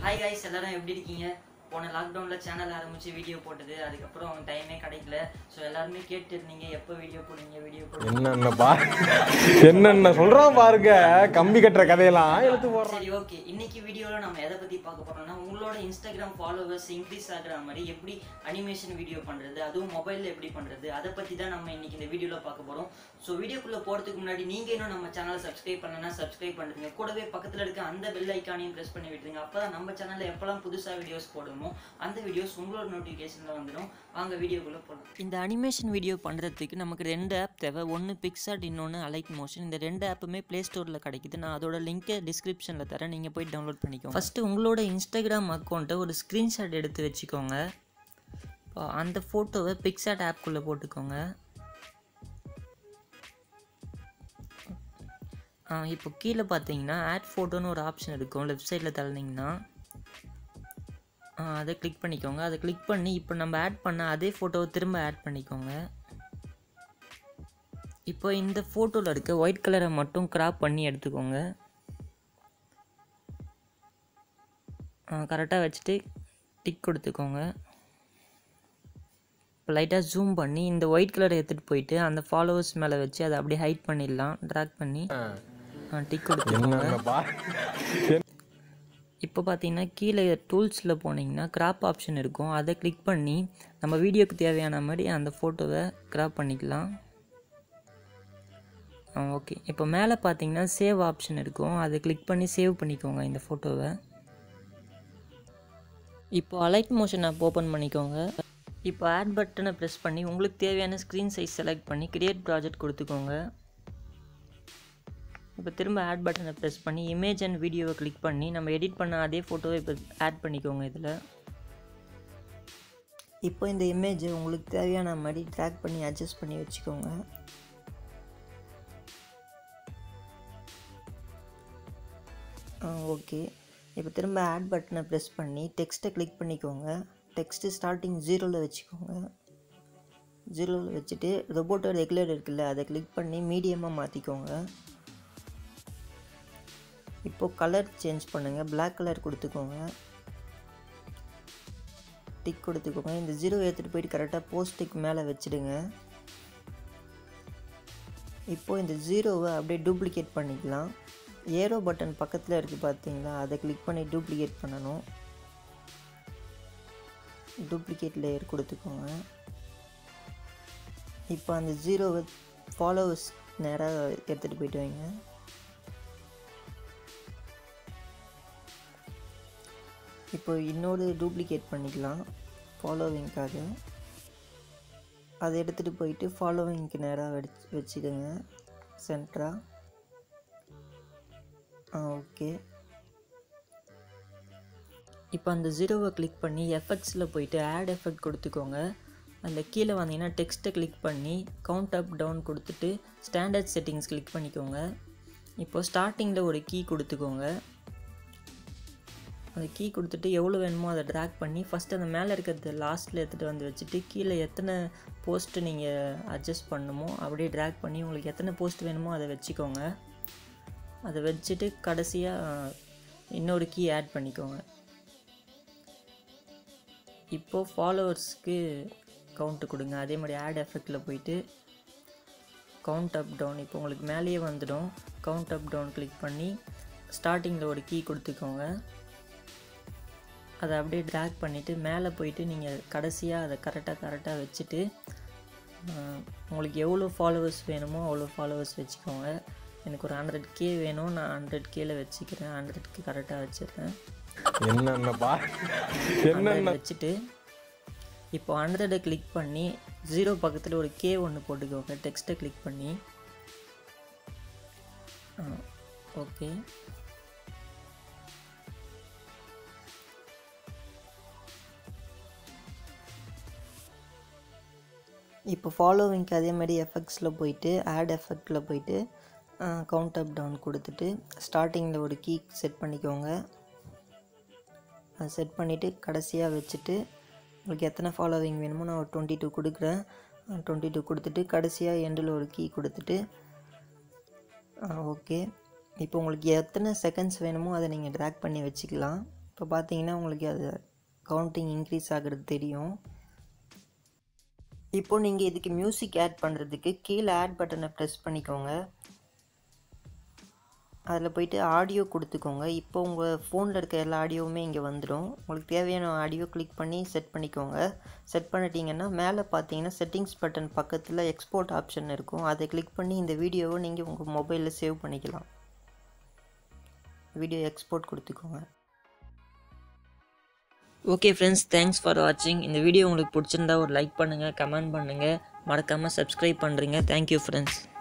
hi guys எல்லாரும் எப்படி இருக்கீங்க போன லாக்டவுனில் சேனல் ஆரம்பிச்சு வீடியோ போட்டது அதுக்கப்புறம் டைமே கிடைக்கல ஸோ எல்லாருமே கேட்டுருந்தீங்க எப்போ வீடியோ போடுவீங்க வீடியோ போடுவீங்க என்னென்ன பா என்னென்ன சொல்றான் பாருங்க கம்பி கட்டுற கதையெல்லாம் எழுத்து போடுறான் சரி ஓகே இன்னைக்கு வீடியோவில் நம்ம எதை பற்றி பார்க்க போறோம்னா உங்களோட இன்ஸ்டாகிராம் ஃபாலோவர்ஸ் இன்க்ரீஸ் ஆகுற மாதிரி எப்படி அனிமேஷன் வீடியோ பண்ணுறது அதுவும் மொபைலில் எப்படி பண்ணுறது அதை பற்றி தான் நம்ம இன்னைக்கு இந்த வீடியோவில் பார்க்க போகிறோம் ஸோ வீடியோக்குள்ளே போகிறதுக்கு முன்னாடி நீங்கள் இன்னும் நம்ம சேனலை சப்ஸ்கிரைப் பண்ணலன்னா சப்ஸ்கிரைப் பண்ணுறீங்க கூடவே பக்கத்தில் இருக்க அந்த பெல் ஐக்கானையும் ப்ரெஸ் பண்ணி விட்டுருங்க அப்போ தான் நம்ம சேனலில் எப்போல்லாம் புதுசாக வீடியோஸ் போடுமோ அந்த வீடியோஸ் உங்களோட நோட்டிஃபிகேஷனில் வந்துடும் வாங்க வீடியோக்குள்ளே போகலாம் இந்த அனிமேஷன் வீடியோ பண்ணுறதுக்கு நமக்கு ரெண்டு ஆப் தேவை ஒன்று பிக்சாட் இன்னொன்று அலைட் மோஷன் இந்த ரெண்டு ஆப்புமே ப்ளே ஸ்டோரில் கிடைக்குது நான் அதோட லிங்க்கை டிஸ்கிரிப்ஷனில் தரேன் நீங்கள் போய் டவுன்லோட் பண்ணிக்கோங்க ஃபஸ்ட்டு உங்களோட இன்ஸ்டாகிராம் அக்கௌண்ட்டை ஒரு ஸ்க்ரீன்ஷாட் எடுத்து வச்சுக்கோங்க இப்போ அந்த ஃபோட்டோவை பிக்சாட் ஆப்குள்ளே போட்டுக்கோங்க ஆ, இப்போ கீழே பார்த்தீங்கன்னா ஆட் ஃபோட்டோன்னு ஒரு ஆப்ஷன் இருக்கும் லெஃப்ட் சைடில் தள்ளினீங்கன்னா ஆ, அதை கிளிக் பண்ணிக்கோங்க அதை கிளிக் பண்ணி இப்போ நம்ம ஆட் பண்ண அதே ஃபோட்டோவை திரும்ப ஆட் பண்ணிக்கோங்க இப்போ இந்த ஃபோட்டோவில் இருக்க ஒயிட் கலரை மட்டும் கிராப் பண்ணி எடுத்துக்கோங்க கரெக்டாக வச்சுட்டு டிக் கொடுத்துக்கோங்க இப்போ லைட்டாக ஜூம் பண்ணி இந்த ஒயிட் கலரை எடுத்துகிட்டு போயிட்டு அந்த ஃபாலோவர்ஸ் மேலே வச்சு அதை அப்படியே ஹைட் பண்ணிடலாம் ட்ராக் பண்ணி டிக் கொடுத்துக்கோங்க என்னென்ன பா இப்போ பார்த்தீங்கன்னா கீழே டூல்ஸில் போனீங்கன்னா கிராப் ஆப்ஷன் இருக்கும் அதை கிளிக் பண்ணி நம்ம வீடியோக்கு தேவையான மாதிரி அந்த ஃபோட்டோவை கிராப் பண்ணிக்கலாம் ஓகே இப்போ மேலே பார்த்தீங்கன்னா சேவ் ஆப்ஷன் இருக்கும் அதை கிளிக் பண்ணி சேவ் பண்ணிக்கோங்க இந்த ஃபோட்டோவை இப்போ அலைட் மோஷன் ஆப் ஓப்பன் பண்ணிக்கோங்க இப்போ ஆட் பட்டனை ப்ரெஸ் பண்ணி உங்களுக்கு தேவையான ஸ்க்ரீன் சைஸ் செலக்ட் பண்ணி கிரியேட் ப்ராஜெக்ட் கொடுத்துக்கோங்க இப்போ திரும்ப ஆட் பட்டனை ப்ரெஸ் பண்ணி இமேஜ் அண்ட் வீடியோவை கிளிக் பண்ணி நம்ம எடிட் பண்ண அதே ஃபோட்டோவை இப்போ ஆட் பண்ணிக்கோங்க இதில் இப்போ இந்த இமேஜை உங்களுக்கு தேவையான மாதிரி ட்ராக் பண்ணி அட்ஜஸ்ட் பண்ணி வச்சுக்கோங்க ஓகே இப்போ திரும்ப ஆட் பட்டனை ப்ரெஸ் பண்ணி டெக்ஸ்ட்டை கிளிக் பண்ணிக்கோங்க டெக்ஸ்ட்டு ஸ்டார்டிங் ஜீரோவில் வச்சுக்கோங்க ஜீரோவில் வச்சுட்டு ரொபோட்டோ ரெகுலர் இருக்குல்ல அதை கிளிக் பண்ணி மீடியமாக மாற்றிக்கோங்க இப்போ கலர் சேஞ்ச் பண்ணுங்கள் Black கலர் கொடுத்துக்கோங்க டிக் கொடுத்துக்கோங்க இந்த ஜீரோ எடுத்துகிட்டு போயிட்டு கரெக்டாக போஸ்ட்டுக்கு மேலே வச்சுடுங்க இப்போ இந்த ஜீரோவை அப்படியே டூப்ளிகேட் பண்ணிக்கலாம் ஏரோ பட்டன் பக்கத்தில் இருக்குது பார்த்தீங்களா அதை கிளிக் பண்ணி டூப்ளிகேட் பண்ணணும் டூப்ளிகேட் லேயர் கொடுத்துக்கோங்க இப்போ அந்த ஜீரோவை ஃபாலோவர்ஸ் நேராக எடுத்துகிட்டு போயிட்டு வைங்க இப்போ இன்னொரு டூப்ளிகேட் பண்ணிக்கலாம் ஃபாலோவிங்க்காக அதை எடுத்துகிட்டு போயிட்டு ஃபாலோவிங்க்கு நேராக வச்சு வச்சுடுங்க சென்டரா ஆ ஓகே இப்போ அந்த ஜீரோவை கிளிக் பண்ணி எஃபெக்ட்ஸில் போயிட்டு ஆட் எஃபெக்ட் கொடுத்துக்கோங்க அதில் கீழே வந்தீங்கன்னா டெக்ஸ்ட்டை கிளிக் பண்ணி கவுண்ட் அப் டவுன் கொடுத்துட்டு ஸ்டாண்டர்ட் செட்டிங்ஸ் கிளிக் பண்ணிக்கோங்க இப்போ ஸ்டார்டிங்கில் ஒரு கீ கொடுத்துக்கோங்க அந்த கீ கொடுத்துட்டு எவ்வளோ வேணுமோ அதை ட்ராக் பண்ணி ஃபஸ்ட்டு அந்த மேலே இருக்கிறது லாஸ்ட்டில் எடுத்துகிட்டு வந்து வச்சுட்டு கீழே எத்தனை போஸ்ட்டு நீங்கள் அட்ஜஸ்ட் பண்ணணுமோ அப்படியே ட்ராக் பண்ணி உங்களுக்கு எத்தனை போஸ்ட் வேணுமோ அதை வச்சுக்கோங்க அதை வச்சுட்டு கடைசியாக இன்னொரு கீ ஆட் பண்ணிக்கோங்க இப்போது ஃபாலோவர்ஸ்க்கு கவுண்ட்டு கொடுங்க அதே மாதிரி ஆட் எஃபெக்டில் போயிட்டு கவுண்ட் அப் டவுன் இப்போ உங்களுக்கு மேலேயே வந்துடும் கவுண்ட் அப் டவுன் கிளிக் பண்ணி ஸ்டார்டிங்கில் ஒரு கீ கொடுத்துக்கோங்க அதை அப்படியே ட்ராக் பண்ணிவிட்டு மேலே போயிட்டு நீங்கள் கடைசியாக அதை கரெக்டாக கரெக்டாக வச்சுட்டு ஆஹ், உங்களுக்கு எவ்வளோ ஃபாலோவர்ஸ் வேணுமோ அவ்வளோ ஃபாலோவர்ஸ் வச்சுக்கோங்க எனக்கு ஒரு ஹண்ட்ரட் கே வேணும் நான் ஹண்ட்ரட் கேல வச்சுக்கிறேன் ஹண்ட்ரட்க்கு கரெக்டாக வச்சிடுறேன் என்னென்ன பா என்னென்ன ஹண்ட்ரட் வச்சுட்டு இப்போ ஹண்ட்ரடை கிளிக் பண்ணி ஜீரோ பக்கத்தில் ஒரு கே ஒன்று போட்டுக்கோங்க டெக்ஸ்ட்டை கிளிக் பண்ணி ஓகே இப்போ ஃபாலோவிங்க்கு அதே மாதிரி எஃபெக்ட்ஸில் போயிட்டு ஆட் எஃபெக்டில் போயிட்டு கவுண்ட் அப் டவுன் கொடுத்துட்டு ஸ்டார்டிங்கில் ஒரு கீ செட் பண்ணிக்கோங்க செட் பண்ணிவிட்டு கடைசியாக வச்சுட்டு உங்களுக்கு எத்தனை ஃபாலோவிங் வேணுமோ நான் ஒரு டுவெண்ட்டி டூ கொடுக்குறேன் டுவெண்ட்டி டூ கொடுத்துட்டு கடைசியாக எண்டில் ஒரு கீ கொடுத்துட்டு ஓகே இப்போ உங்களுக்கு எத்தனை செகண்ட்ஸ் வேணுமோ அதை நீங்கள் ட்ராக் பண்ணி வச்சுக்கலாம் இப்போ பார்த்தீங்கன்னா உங்களுக்கு அது கவுண்டிங் இன்க்ரீஸ் ஆகிறது தெரியும் இப்போ நீங்கள் இதுக்கு மியூசிக் ஆட் பண்ணுறதுக்கு கீழே ஆட் பட்டனை ப்ரெஸ் பண்ணிக்கோங்க அதில் போயிட்டு ஆடியோ கொடுத்துக்கோங்க இப்போ உங்கள் ஃபோனில் இருக்க எல்லா ஆடியோவுமே இங்கே வந்துடும் உங்களுக்கு தேவையான ஆடியோ கிளிக் பண்ணி செட் பண்ணிக்கோங்க செட் பண்ணிட்டீங்கன்னா மேலே பார்த்தீங்கன்னா செட்டிங்ஸ் பட்டன் பக்கத்தில் எக்ஸ்போர்ட் ஆப்ஷன் இருக்கும் அதை கிளிக் பண்ணி இந்த வீடியோவை நீங்கள் உங்கள் மொபைலில் சேவ் பண்ணிக்கலாம் வீடியோ எக்ஸ்போர்ட் கொடுத்துக்கோங்க ஓகே ஃப்ரெண்ட்ஸ் தேங்க்ஸ் ஃபார் வாட்சிங் இந்த வீடியோ உங்களுக்கு பிடிச்சிருந்தா ஒரு லைக் பண்ணுங்கள் கமெண்ட் பண்ணுங்கள் மறக்காமல் சப்ஸ்கிரைப் பண்ணுறீங்க தேங்க்யூ ஃப்ரெண்ட்ஸ்